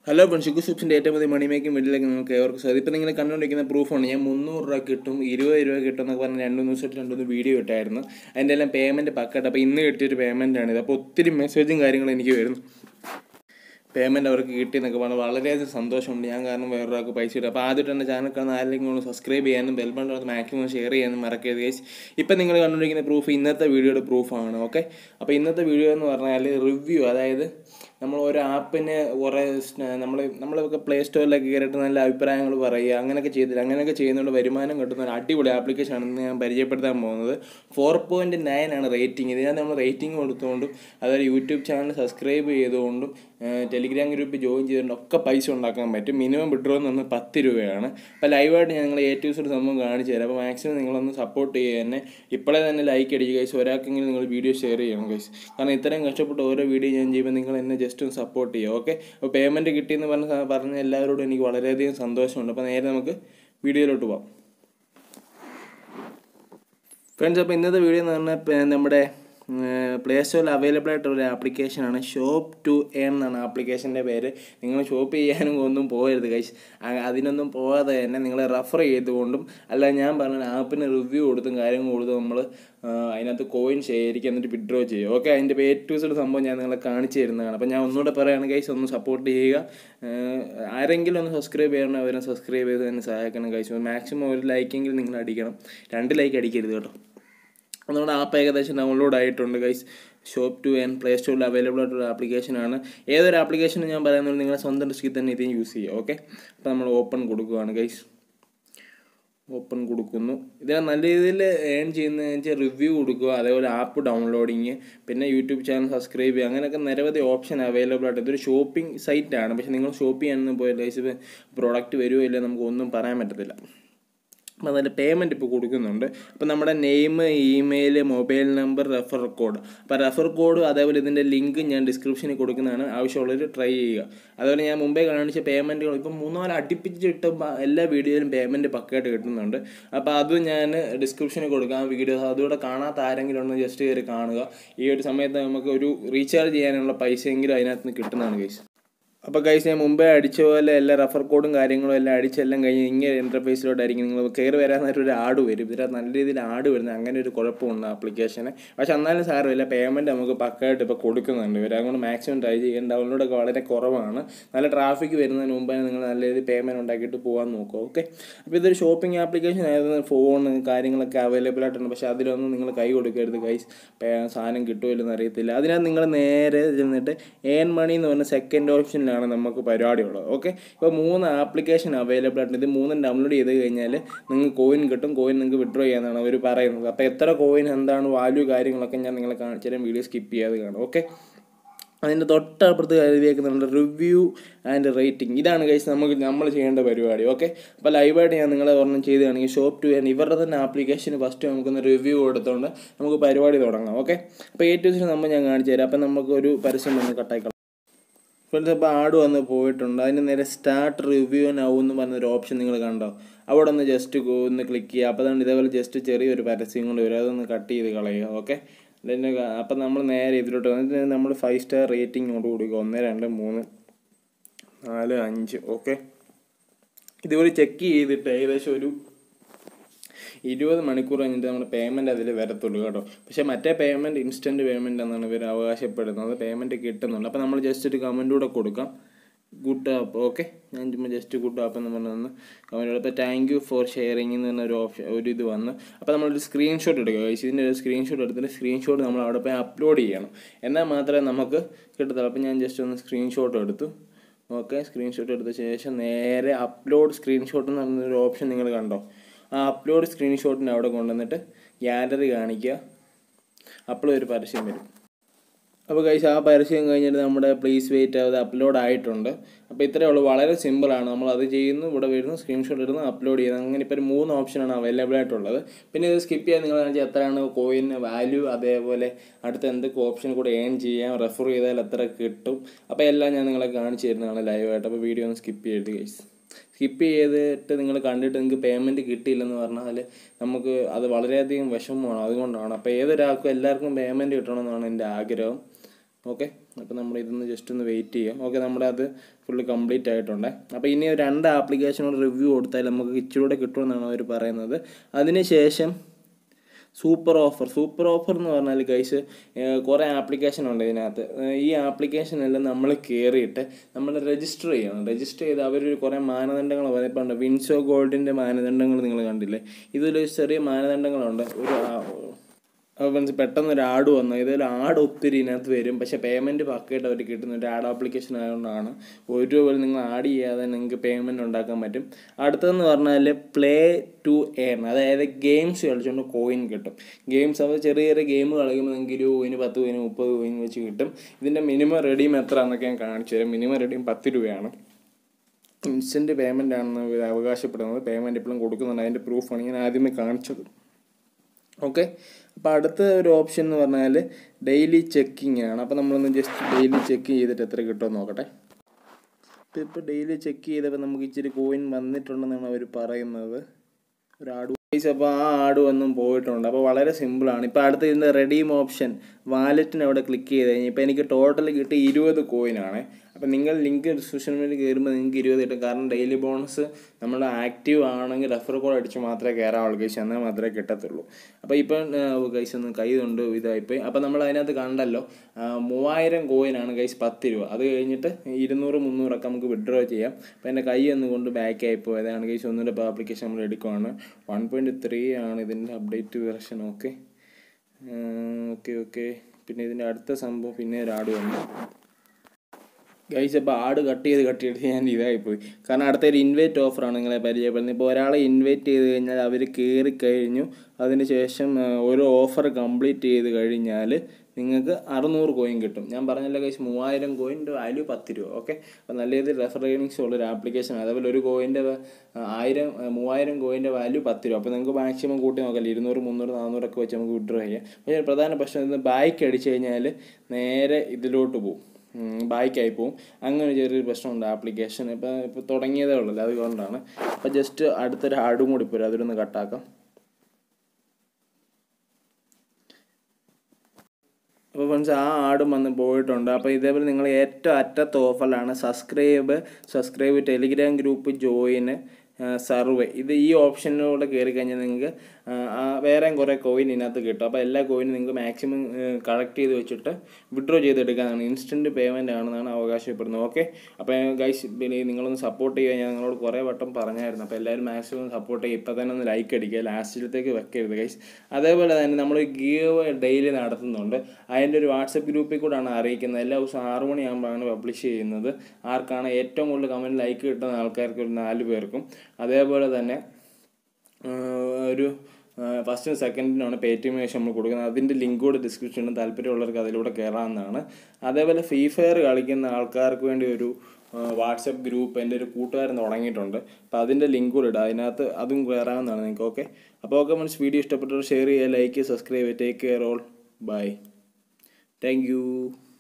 hello friends സൂപ്സിൻ്റെ ഏറ്റവും പുതിയ മണി making വീട്ടിലേക്ക് നിങ്ങൾക്ക് ഏവർക്കും സാധിക്കും ഇപ്പം നിങ്ങൾ കണ്ടുകൊണ്ടിരിക്കുന്ന പ്രൂഫാണ് ഞാൻ മുന്നൂറ് രൂപ കിട്ടും ഇരുപത് രൂപ കിട്ടും എന്നൊക്കെ പറഞ്ഞ് രണ്ട് മൂന്ന് ദിവസമായിട്ട് രണ്ടു മൂന്ന് വീഡിയോ ഇട്ടായിരുന്നു അതിൻ്റെ എല്ലാം പേയ്മെൻറ്റ് പക്കട്ട് അപ്പോൾ ഇന്ന് കിട്ടിയൊരു പേയ്മെൻറ്റാണിത് അപ്പോൾ ഒത്തിരി മെസ്സേജും കാര്യങ്ങളും എനിക്ക് വരുന്നു പേയ്മെൻറ്റ് അവർക്ക് കിട്ടിയെന്നൊക്കെ പറഞ്ഞാൽ വളരെയധികം സന്തോഷമുണ്ട് ഞാൻ കാരണം വേറൊരാൾക്ക് പൈസ ഇടും അപ്പോൾ ആദ്യമായിട്ട് എൻ്റെ ചാനൽ കാണുന്ന ആരെങ്കിലും ഒന്ന് സബ്സ്ക്രൈബ് ചെയ്യാനും ബെൽ ബട്ടൺ മാക്സിമം ഷെയർ ചെയ്യാനും മറക്കരുത് ഗൈസ് ഇപ്പം നിങ്ങൾ കണ്ടുകൊണ്ടിരിക്കുന്ന പ്രൂഫ് ഇന്നത്തെ വീഡിയോയുടെ പ്രൂഫാണ് ഓക്കെ അപ്പോൾ ഇന്നത്തെ വീഡിയോ എന്ന് പറഞ്ഞാൽ റിവ്യൂ അതായത് നമ്മൾ ഒരു ആപ്പിന് കുറേ നമ്മൾ നമ്മളൊക്കെ പ്ലേ സ്റ്റോറിലൊക്കെ കയറിയിട്ട് നല്ല അഭിപ്രായങ്ങൾ പറയുക അങ്ങനെയൊക്കെ ചെയ്തില്ല അങ്ങനെയൊക്കെ ചെയ്യുന്നതുകൊണ്ട് വരുമാനം കിട്ടുന്ന ഒരു അടിപൊളി ആപ്ലിക്കേഷൻ ആണെന്ന് ഞാൻ പരിചയപ്പെടുത്താൻ പോകുന്നത് ഫോർ പോയിൻറ്റ് നയൻ ആണ് റേറ്റിംഗ് ഇതിനകത്ത് നമ്മൾ റേറ്റിംഗ് കൊടുത്തുകൊണ്ടും അതായത് യൂട്യൂബ് ചാനൽ സബ്സ്ക്രൈബ് ചെയ്തുകൊണ്ടും ടെലിഗ്രാം ഗ്രൂപ്പ് ജോയിൻ ചെയ്തുകൊണ്ട് ഒക്കെ പൈസ ഉണ്ടാക്കാൻ പറ്റും മിനിമം വിഡ്രോ എന്ന് പറഞ്ഞാൽ പത്ത് രൂപയാണ് അപ്പോൾ ലൈവായിട്ട് ഞാൻ നിങ്ങൾ എ ടു സൈഡ് സംഭവം കാണിച്ചു തരാം അപ്പോൾ മാക്സിമം നിങ്ങളൊന്ന് സപ്പോർട്ട് ചെയ്യുക തന്നെ ഇപ്പോഴേ തന്നെ ലൈക്ക് അടിക്കുക ഗൈസ് ഒരാൾക്കെങ്കിലും നിങ്ങൾ വീഡിയോ ഷെയർ ചെയ്യണം ഗൈസ് കാരണം ഇത്രയും കഷ്ടപ്പെട്ട് ഓരോ വീഡിയോ ഞാൻ ചെയ്യുമ്പോൾ നിങ്ങൾ എന്നെ ജസ്റ്റ് ഒന്ന് സപ്പോർട്ട് ചെയ്യുക ഓക്കെ അപ്പോൾ പേയ്മെൻറ്റ് കിട്ടിയെന്ന് പറഞ്ഞ പറഞ്ഞ എല്ലാവരോടും എനിക്ക് വളരെയധികം സന്തോഷമുണ്ട് അപ്പോൾ നേരെ നമുക്ക് വീഡിയോയിലോട്ട് പോകാം ഫ്രണ്ട്സ് അപ്പോൾ ഇന്നത്തെ വീഡിയോ എന്ന് പറഞ്ഞാൽ നമ്മുടെ പ്ലേ സ്റ്റോറിൽ അവൈലബിൾ ആയിട്ടുള്ള ഒരു ആപ്ലിക്കേഷനാണ് ഷോപ്പ് ടു എം എന്നാണ് ആപ്ലിക്കേഷൻ്റെ പേര് നിങ്ങൾ ഷോപ്പ് ചെയ്യാനും ഒന്നും പോകരുത് കൈസ് അതിനൊന്നും പോകാതെ തന്നെ നിങ്ങൾ റെഫർ ചെയ്തുകൊണ്ടും അല്ല ഞാൻ പറഞ്ഞ ആപ്പിന് റിവ്യൂ കൊടുത്തും കാര്യങ്ങൾ കൊടുത്തും നമ്മൾ അതിനകത്ത് കോയിൻ ശേഖരിക്കുക എന്നിട്ട് വിഡ്രോ ചെയ്യുക ഓക്കെ അതിൻ്റെ പേ ടു സൈഡ് സംഭവം ഞാൻ നിങ്ങളെ കാണിച്ചു തരുന്നതാണ് അപ്പോൾ ഞാൻ ഒന്നുകൂടെ പറയുകയാണ് കൈസ് ഒന്ന് സപ്പോർട്ട് ചെയ്യുക ആരെങ്കിലും ഒന്ന് സബ്സ്ക്രൈബ് ചെയ്യണം അവരെ സബ്സ്ക്രൈബ് ചെയ്ത് തന്നെ സഹായിക്കണം കൈസ് മാക്സിമം ഒരു ലൈക്കെങ്കിലും നിങ്ങൾ അടിക്കണം രണ്ട് ലൈക്ക് അടിക്കരുത് കേട്ടോ നമ്മുടെ ആപ്പ് ഏകദേശം ഡൗൺലോഡ് ആയിട്ടുണ്ട് guys shop to and play സ്റ്റോറിൽ അവൈലബിൾ ആയിട്ടുള്ള ആപ്ലിക്കേഷനാണ് ഏതൊരു ആപ്ലിക്കേഷനും ഞാൻ പറയുന്നത് നിങ്ങളുടെ സ്വന്തം റിസ്കിൽ തന്നെ ഇതും യൂസ് ചെയ്യുക ഓക്കെ അപ്പോൾ നമ്മൾ ഓപ്പൺ കൊടുക്കുകയാണ് ഗൈസ് ഓപ്പൺ കൊടുക്കുന്നു ഇതിനെ നല്ല രീതിയിൽ ഏൺ ചെയ്യുന്നതെന്ന് വെച്ചാൽ റിവ്യൂ കൊടുക്കുക അതേപോലെ ആപ്പ് ഡൗൺലോഡിങ് പിന്നെ യൂട്യൂബ് ചാനൽ സബ്സ്ക്രൈബ് ചെയ്യുക അങ്ങനെയൊക്കെ നിരവധി ഓപ്ഷൻ അവൈലബിൾ ആയിട്ട് ഇതൊരു ഷോപ്പിംഗ് സൈറ്റാണ് പക്ഷേ നിങ്ങൾ ഷോപ്പ് ചെയ്യാനൊന്നും പോയാൽ ഗൈസ് പ്രോഡക്റ്റ് വരുമോ ഇല്ല നമുക്ക് ഒന്നും പറയാൻ പറ്റത്തില്ല അപ്പോൾ അതിൻ്റെ പേയ്മെൻറ്റ് ഇപ്പോൾ കൊടുക്കുന്നുണ്ട് അപ്പോൾ നമ്മുടെ name email mobile number refer code അപ്പോൾ റെഫർ കോഡ് അതേപോലെ ഇതിൻ്റെ ലിങ്ക് ഞാൻ ഡിസ്ക്രിപ്ഷനിൽ കൊടുക്കുന്നതാണ് ആവശ്യമുള്ളവർ ട്രൈ ചെയ്യുക അതുപോലെ ഞാൻ മുമ്പേ കാണിച്ച പേയ്മെൻറ്റുകൾ ഇപ്പം മൂന്നാല് അടുപ്പിച്ചിട്ട് എല്ലാ വീഡിയോയിലും പേയ്മെൻറ്റ് പക്കയായിട്ട് കിട്ടുന്നുണ്ട് അപ്പോൾ അത് ഞാൻ ഡിസ്ക്രിപ്ഷനിൽ കൊടുക്കാം വീഡിയോ അതുകൂടെ കാണാത്ത ആരെങ്കിലും ഒന്ന് ജസ്റ്റ് കയറി കാണുക ഈ ഒരു സമയത്ത് നമുക്ക് ഒരു റീചാർജ് ചെയ്യാനുള്ള പൈസയെങ്കിലും അതിനകത്ത് നിന്ന് കിട്ടുന്നതാണ് കേസ് അപ്പോൾ കൈസ് ഞാൻ മുമ്പേ അടിച്ച പോലെ എല്ലാ റെഫർ കോഡും കാര്യങ്ങളും എല്ലാം അടിച്ചെല്ലാം കഴിഞ്ഞ് ഇങ്ങനെ ഇൻ്റർഫേസിലോട്ടായിരിക്കും നിങ്ങൾ കയറി വരാൻ നേരം ഒരു ആഡ് വരും ഇതിനകത്ത് നല്ല രീതിയിൽ ആഡ് വരുന്നത് അങ്ങനെ ഒരു കുഴപ്പമുണ്ട് ആപ്ലിക്കേഷന് പക്ഷെ എന്നാലും സാരമില്ല പേയ്മെൻറ്റ് നമുക്ക് പക്കായിട്ട് ഇപ്പോൾ കൊടുക്കുന്നുണ്ട് ഇവർ അതുകൊണ്ട് മാക്സിമം ട്രൈ ചെയ്യാൻ ഡൗൺലോഡൊക്കെ വളരെ കുറവാണ് നല്ല ട്രാഫിക് വരുന്നതിന് മുമ്പേ നിങ്ങൾ നല്ല രീതിയിൽ പേയ്മെൻറ്റ് ഉണ്ടാക്കിയിട്ട് പോകാൻ നോക്കുക ഓക്കെ അപ്പോൾ ഇതൊരു ഷോപ്പിംഗ് ആപ്ലിക്കേഷൻ ആയിരുന്നു ഫോൺ കാര്യങ്ങളൊക്കെ അവൈലബിൾ ആയിട്ടുണ്ട് പക്ഷേ അതിലൊന്നും നിങ്ങൾ കൈ കൊടുക്കരുത് കൈസ് സാധനം കിട്ടുമോ ഇല്ലെന്ന് അറിയത്തില്ല അതിനകത്ത് നിങ്ങൾ നേരെ ചെന്നിട്ട് ഏൺ മണി എന്ന് പറഞ്ഞ സെക്കൻഡ് ഓപ്ഷനിലാണ് ആണ് നമുക്ക് പരിപാടിയുള്ളത് ഓക്കെ ഇപ്പോൾ മൂന്ന് ആപ്ലിക്കേഷൻ അവൈലബിൾ ആയിട്ടുണ്ട് ഇത് മൂന്നും ഡൗൺലോഡ് ചെയ്ത് കഴിഞ്ഞാൽ നിങ്ങൾക്ക് കോയിൻ കിട്ടും കോയിൻ നിങ്ങൾക്ക് വിഡ്രോ ചെയ്യാനാണ് അവർ പറയുന്നത് അപ്പോൾ എത്ര കോയിൻ എന്താണ് വാല്യൂ കാര്യങ്ങളൊക്കെ ഞാൻ നിങ്ങളെ കാണിച്ചു തരാം വീഡിയോ സ്കിപ്പ് ചെയ്യാതെ കാണും ഓക്കെ അതിൻ്റെ തൊട്ടപ്പുറത്ത് കരുതിയേക്കുന്നുണ്ട് റിവ്യൂ ആൻഡ് റേറ്റിംഗ് ഇതാണ് കഴിച്ച് നമുക്ക് നമ്മൾ ചെയ്യേണ്ട പരിപാടി ഓക്കെ അപ്പോൾ ലൈവായിട്ട് ഞാൻ നിങ്ങളെ ഓർമ്മ ചെയ്തതാണെങ്കിൽ ഷോപ്പ് ടു ആൻഡ് ഇവരുടെ തന്നെ ആപ്ലിക്കേഷൻ ഫസ്റ്റ് നമുക്കൊന്ന് റിവ്യൂ കൊടുത്തുകൊണ്ട് നമുക്ക് പരിപാടി തുടങ്ങാം ഓക്കെ അപ്പോൾ എ ടു നമ്മൾ ഞാൻ കാണിച്ചു തരാം അപ്പോൾ നമുക്ക് ഒരു പരസ്യം വന്ന് കട്ടായി ഫ്രണ്ട്സ് അപ്പോൾ ആഡ് വന്ന് പോയിട്ടുണ്ട് അതിന് നേരെ സ്റ്റാർട്ട് റിവ്യൂ നൗ എന്ന് പറഞ്ഞൊരു ഓപ്ഷൻ നിങ്ങൾ കണ്ടോ അവിടെ ഒന്ന് ജസ്റ്റ് ഒന്ന് ക്ലിക്ക് ചെയ്യുക അപ്പോൾ തന്നെ ഇതേപോലെ ജസ്റ്റ് ചെറിയൊരു പരസ്യം കൊണ്ട് വരും അതൊന്ന് കട്ട് ചെയ്ത് കളയുക ഓക്കെ പിന്നെ അപ്പം നമ്മൾ നേരെ ഇതിലോട്ട് വന്നിട്ട് നമ്മൾ ഫൈവ് സ്റ്റാർ റേറ്റിംഗോട് കൊടുക്കുക ഒന്ന് രണ്ട് മൂന്ന് നാല് അഞ്ച് ഓക്കെ ഇതുപോലെ ചെക്ക് ചെയ്തിട്ട് ഏകദേശം ഒരു ഇരുപത് മണിക്കൂർ കഴിഞ്ഞിട്ട് നമ്മുടെ പേയ്മെൻറ്റ് അതിൽ വരത്തുള്ളൂ കേട്ടോ പക്ഷേ മറ്റേ പേയ്മെൻറ്റ് ഇൻസ്റ്റൻറ്റ് പേയ്മെൻറ്റ് എന്നാണ് ഇവർ അവകാശപ്പെടുന്നത് പേയ്മെൻറ്റ് കിട്ടുന്നുണ്ട് അപ്പോൾ നമ്മൾ ജസ്റ്റ് ഒരു കമൻറ്റ് കൂടെ കൊടുക്കാം ഗുഡ് ആപ്പ് ഓക്കെ ഞാൻ ചുമ്മാ ജസ്റ്റ് ഗുഡ് ആപ്പ് എന്ന് പറഞ്ഞൊന്ന് കമൻറ്റ് അപ്പോൾ താങ്ക് യു ഫോർ ഷെയറിങ് എന്ന് പറഞ്ഞ ഒരു ഓപ്ഷൻ ഒരു ഇത് വന്ന് അപ്പോൾ നമ്മളൊരു സ്ക്രീൻഷോട്ട് എടുക്കുക ഇതിൻ്റെ ഒരു സ്ക്രീൻഷോട്ട് എടുത്തിട്ട് സ്ക്രീൻഷോട്ട് നമ്മൾ അവിടെ പോയി അപ്ലോഡ് ചെയ്യണം എന്നാൽ മാത്രമേ നമുക്ക് കിട്ടത്തുള്ളൂ അപ്പോൾ ഞാൻ ജസ്റ്റ് ഒന്ന് സ്ക്രീൻഷോട്ട് എടുത്തു ഓക്കെ സ്ക്രീൻഷോട്ട് എടുത്ത ശേഷം നേരെ അപ്ലോഡ് സ്ക്രീൻഷോട്ട് എന്ന് പറഞ്ഞൊരു ഓപ്ഷൻ നിങ്ങൾ കണ്ടോ ആ അപ്ലോഡ് സ്ക്രീൻഷോട്ടിന് അവിടെ കൊണ്ടുവന്നിട്ട് ഗാലറി കാണിക്കുക അപ്പോൾ ഒരു പരസ്യം വരും അപ്പോൾ കഴിച്ച് ആ പരസ്യം കഴിഞ്ഞിട്ട് നമ്മുടെ പ്ലീസ് വെയിറ്റ് അത് അപ്ലോഡ് ആയിട്ടുണ്ട് അപ്പോൾ ഇത്രയേ ഉള്ളൂ വളരെ സിമ്പിളാണ് നമ്മൾ അത് ചെയ്യുന്നു ഇവിടെ വരുന്നു സ്ക്രീൻഷോട്ട് ഇടുന്നു അപ്ലോഡ് ചെയ്യുന്നു അങ്ങനെ ഇപ്പോൾ ഒരു മൂന്ന് ഓപ്ഷനാണ് അവൈലബിൾ ആയിട്ടുള്ളത് പിന്നെ ഇത് സ്കിപ്പ് ചെയ്യാൻ നിങ്ങൾ കാണിച്ചാൽ എത്രയാണ് കോയിൻ വാല്യൂ അതേപോലെ അടുത്ത എന്തൊക്കെ ഓപ്ഷൻ കൂടെ ഏൺ ചെയ്യാം റെഫർ ചെയ്താൽ എത്ര കിട്ടും അപ്പോൾ എല്ലാം ഞാൻ നിങ്ങളെ കാണിച്ചു തരുന്നതാണ് ലൈവായിട്ട് അപ്പോൾ വീഡിയോ ഒന്ന് സ്കിപ്പ് ചെയ്ത് കഴിച്ച് സ്കിപ്പ് ചെയ്തിട്ട് നിങ്ങൾ കണ്ടിട്ട് നിങ്ങൾക്ക് പേയ്മെൻറ്റ് കിട്ടിയില്ലെന്ന് പറഞ്ഞാൽ നമുക്ക് അത് വളരെയധികം വിഷമമാണ് അതുകൊണ്ടാണ് അപ്പോൾ ഏതൊരാൾക്കും എല്ലാവർക്കും പേയ്മെൻറ്റ് കിട്ടണമെന്നാണ് എൻ്റെ ആഗ്രഹം ഓക്കെ അപ്പോൾ നമ്മൾ ഇതൊന്ന് ജസ്റ്റ് ഒന്ന് വെയിറ്റ് ചെയ്യുക ഓക്കെ നമ്മുടെ അത് ഫുള്ള് കംപ്ലീറ്റ് ആയിട്ടുണ്ട് അപ്പോൾ ഇനി ഒരു രണ്ട് ആപ്ലിക്കേഷനോട് റിവ്യൂ കൊടുത്താൽ നമുക്ക് ഇച്ചിലൂടെ കിട്ടുമെന്നാണ് അവർ പറയുന്നത് അതിനുശേഷം സൂപ്പർ ഓഫർ സൂപ്പർ ഓഫർ എന്ന് പറഞ്ഞാൽ കൈസ് കുറേ ആപ്ലിക്കേഷൻ ഉണ്ട് ഇതിനകത്ത് ഏഹ് ഈ ആപ്ലിക്കേഷനെല്ലാം നമ്മൾ കയറിയിട്ട് നമ്മൾ രജിസ്റ്റർ ചെയ്യണം രജിസ്റ്റർ ചെയ്ത് അവർ കുറേ മാനദണ്ഡങ്ങൾ പറയുന്നുണ്ട് വിൻസോ ഗോൾഡിൻ്റെ മാനദണ്ഡങ്ങൾ നിങ്ങൾ കണ്ടില്ലേ ഇതിൽ ചെറിയ മാനദണ്ഡങ്ങളുണ്ട് ഒരു ആ- അപ്പോൾ മീൻസ് പെട്ടെന്ന് ഒരു ആഡ് വന്നു ഇതിൽ ആഡ് ഒത്തിരി ഇതിനകത്ത് വരും പക്ഷേ പേയ്മെൻറ്റ് പക്കയായിട്ട് അവർ കിട്ടുന്ന ഒരു ആഡ് ആപ്ലിക്കേഷൻ ആയതുകൊണ്ടാണ് ഒരു രൂപ പോലും നിങ്ങൾ ആഡ് ചെയ്യാതെ നിങ്ങൾക്ക് പേയ്മെൻറ്റ് ഉണ്ടാക്കാൻ പറ്റും അടുത്തതെന്ന് പറഞ്ഞാൽ പ്ലേ ടു എയർ അതായത് ഗെയിംസ് കളിച്ചുകൊണ്ട് കോയിൻ കിട്ടും ഗെയിംസ് അപ്പോൾ ചെറിയ ചെറിയ ഗെയിം കളിക്കുമ്പോൾ നിങ്ങൾക്ക് ഇരുപത് കോയിന് പത്ത് കോയിന് മുപ്പത് കോയിൻ വെച്ച് കിട്ടും ഇതിൻ്റെ മിനിമം റെഡീം എത്ര എന്നൊക്കെ ഞാൻ കാണിച്ചു തരാം മിനിമം റെഡീം പത്ത് രൂപയാണ് ഇൻസ്റ്റൻറ്റ് പേയ്മെൻ്റ് ആണെന്ന് ഇവർ അവകാശപ്പെടുന്നത് പേയ്മെൻറ്റ് ഇപ്പോഴും കൊടുക്കുന്നുണ്ട് അതിൻ്റെ പ്രൂഫാണ് ഞാൻ ആദ്യമേ കാണിച്ചത് ഓക്കെ അപ്പോൾ അടുത്ത ഒരു ഓപ്ഷൻ എന്ന് പറഞ്ഞാൽ ഡെയിലി ചെക്കിംഗ് ആണ് അപ്പോൾ നമ്മളൊന്ന് ജസ്റ്റ് ഡെയിലി ചെക്ക് ചെയ്തിട്ട് എത്ര കിട്ടുമെന്ന് നോക്കട്ടെ ഇപ്പോൾ ഇപ്പോൾ ഡെയിലി ചെക്ക് ചെയ്തപ്പോൾ നമുക്ക് ഇച്ചിരി കോയിൻ വന്നിട്ടുണ്ടെന്നാണ് അവർ പറയുന്നത് ഒരു ആഡ് വൈസ് അപ്പോൾ ആ ആഡ് വന്നും പോയിട്ടുണ്ട് അപ്പോൾ വളരെ സിമ്പിളാണ് ഇപ്പോൾ അടുത്ത ഇതിൻ്റെ റെഡീം ഓപ്ഷൻ വാലറ്റിന് അവിടെ ക്ലിക്ക് ചെയ്ത് കഴിഞ്ഞാൽ ഇപ്പോൾ എനിക്ക് ടോട്ടൽ കിട്ടി ഇരുപത് കോയിനാണ് അപ്പോൾ നിങ്ങൾ ലിങ്ക് ഡിസ്ക്രിപ്ഷൻ വേണ്ടി കയറുമ്പോൾ നിങ്ങൾക്ക് ഇരുപത് കിട്ടും കാരണം ഡെയിലി ബോണസ് നമ്മൾ ആക്റ്റീവ് ആണെങ്കിൽ റെഫർ കോഡ് അടിച്ച് മാത്രമേ കയറാവുള്ളൂ ഗൈസ് എന്നാൽ മാത്രമേ കിട്ടത്തുള്ളൂ അപ്പോൾ ഇപ്പം ഗൈസ് ഒന്ന് കൈ കൊണ്ട് ഇതായിപ്പോയി അപ്പോൾ നമ്മൾ അതിനകത്ത് കണ്ടല്ലോ ആ, മൂവായിരം കോയിനാണ് ഗൈസ് പത്ത് രൂപ അത് കഴിഞ്ഞിട്ട് ഇരുന്നൂറ് മുന്നൂറൊക്കെ നമുക്ക് വിഡ്രോ ചെയ്യാം അപ്പോൾ എൻ്റെ കൈ ഒന്നുകൊണ്ട് ബാക്ക് ആയി പോയതാണ് ഗൈസ് ഒന്നുകൂടെ ഇപ്പോൾ ആപ്ലിക്കേഷൻ നമ്മൾ എടുക്കുവാണ് വൺ പോയിൻറ്റ് ത്രീ ആണ് ഇതിൻ്റെ update version okay okay okay പിന്നെ ഇതിൻ്റെ അടുത്ത സംഭവം പിന്നെ ഒരു ആഡ് വന്നു ഗൈസ് അപ്പോൾ ആട് കട്ട് ചെയ്ത് കട്ട് ചെയ്ത് ഞാൻ ഇതായിപ്പോയി കാരണം അടുത്ത ഒരു ഇൻവൈറ്റ് ഓഫറാണ് നിങ്ങളെ പരിചയപ്പെടുന്നത് ഇപ്പോൾ ഒരാളെ ഇൻവൈറ്റ് ചെയ്ത് കഴിഞ്ഞാൽ അവർ കയറി കഴിഞ്ഞു അതിന് ശേഷം ആ, ഒരു ഓഫർ കംപ്ലീറ്റ് ചെയ്ത് കഴിഞ്ഞാൽ നിങ്ങൾക്ക് അറുന്നൂറ് കോയിൻ കിട്ടും ഞാൻ പറഞ്ഞല്ലോ ഗൈസ് മൂവായിരം കോയിൻ്റെ വാല്യൂ പത്ത് രൂപ ഓക്കെ അപ്പോൾ നല്ല രീതിയിൽ റെഫർ ഏണിങ്സ് ഉള്ളൊരു ആപ്ലിക്കേഷൻ അതേപോലെ ഒരു കോയിൻ്റെ ആയിരം ആ, മൂവായിരം കോയിൻ്റെ വാല്യൂ പത്ത് രൂപ അപ്പോൾ നിങ്ങൾക്ക് മാക്സിമം കൂട്ടി നോക്കല്ലേ ഇരുന്നൂറ് മുന്നൂറ് നാനൂറൊക്കെ വെച്ച് നമുക്ക് വിഡ്രോ ചെയ്യാം പക്ഷേ ഒരു പ്രധാന പ്രശ്നം ഇത് ബാക്ക് അടിച്ച് കഴിഞ്ഞാൽ നേരെ ഇതിലോട്ട് പോകും ബാക്കായി പോവും അങ്ങനെ ഒരു ചെറിയൊരു പ്രശ്നമുണ്ട് ആപ്ലിക്കേഷൻ ഇപ്പോൾ ഇപ്പോൾ തുടങ്ങിയതേ ഉള്ളൂ അതുകൊണ്ടാണ് അപ്പോൾ ജസ്റ്റ് അടുത്തൊരു ആഡും കൂടി പോരും അതിലൊന്ന് കട്ടാക്കാം അപ്പോൾ ഫ്രണ്ട്സ് ആ ആടും വന്ന് പോയിട്ടുണ്ട് അപ്പോൾ ഇതേപോലെ നിങ്ങൾ ഏറ്റവും അറ്റത്തെ ഓഫറിലാണ് subscribe subscribe Telegram group join survey ഇത് ഈ ഓപ്ഷനിലൂടെ കയറി കഴിഞ്ഞാൽ നിങ്ങൾക്ക് ആ, ആ വേറെയും കുറേ കോയിൻ ഇതിനകത്ത് കിട്ടും അപ്പോൾ എല്ലാ കോയിനും നിങ്ങൾക്ക് മാക്സിമം കളക്ട് ചെയ്ത് വെച്ചിട്ട് വിഡ്രോ ചെയ്തെടുക്കാനാണ് ഇൻസ്റ്റൻറ്റ് പേയ്മെൻ്റ് ആണെന്നാണ് അവകാശപ്പെടുന്നത് ഓക്കെ അപ്പോൾ ഗൈസ് പിന്നെ നിങ്ങളൊന്ന് സപ്പോർട്ട് ചെയ്യുക ഞാൻ നിങ്ങളോട് കുറേ വട്ടം പറഞ്ഞായിരുന്നു അപ്പോൾ എല്ലാവരും മാക്സിമം സപ്പോർട്ട് ചെയ്യുക ഇപ്പോൾ തന്നെ ഒന്ന് ലൈക്ക് അടിക്കുക ലാസ്റ്റിലത്തേക്ക് വെക്കരുത് ഗൈസ് അതേപോലെ തന്നെ നമ്മൾ ഗീവ് ഡെയിലി നടത്തുന്നുണ്ട് അതിൻ്റെ ഒരു വാട്സപ്പ് ഗ്രൂപ്പിൽ കൂടെയാണ് അറിയിക്കുന്നത് എല്ലാ ദിവസവും ആറ് മണിയാകുമ്പോഴാണ് പബ്ലിഷ് ചെയ്യുന്നത് ആർക്കാണ് ഏറ്റവും കൂടുതൽ കമൻറ്റ് ലൈക്ക് കിട്ടുന്ന ആൾക്കാർക്ക് ഒരു നാല് പേർക്കും അതേപോലെ തന്നെ ആഹ് ഒരു ഫസ്റ്റും സെക്കൻഡിനാണ് പേ ടി എം ശേഷം നമ്മൾ കൊടുക്കുന്നത് അതിൻ്റെ ലിങ്ക് കൂടെ ഡിസ്ക്രിപ്ഷനിലും താല്പര്യമുള്ളവർക്ക് അതിലൂടെ കയറാവുന്നതാണ് അതേപോലെ ഫ്രീ ഫയർ കളിക്കുന്ന ആൾക്കാർക്ക് വേണ്ടി ഒരു വാട്സപ്പ് ഗ്രൂപ്പ് എൻ്റെ ഒരു കൂട്ടുകാരൻ തുടങ്ങിയിട്ടുണ്ട് അപ്പോൾ അതിൻ്റെ ലിങ്ക് കൂടെ ഇടാം അതിനകത്ത് അതും കയറാവുന്നതാണ് നിങ്ങൾക്ക് ഓക്കെ അപ്പോൾ ഓക്കെ മനസ്സ് വീഡിയോ ഇഷ്ടപ്പെട്ടവർ ഷെയർ ചെയ്യുക like subscribe take care all bye thank U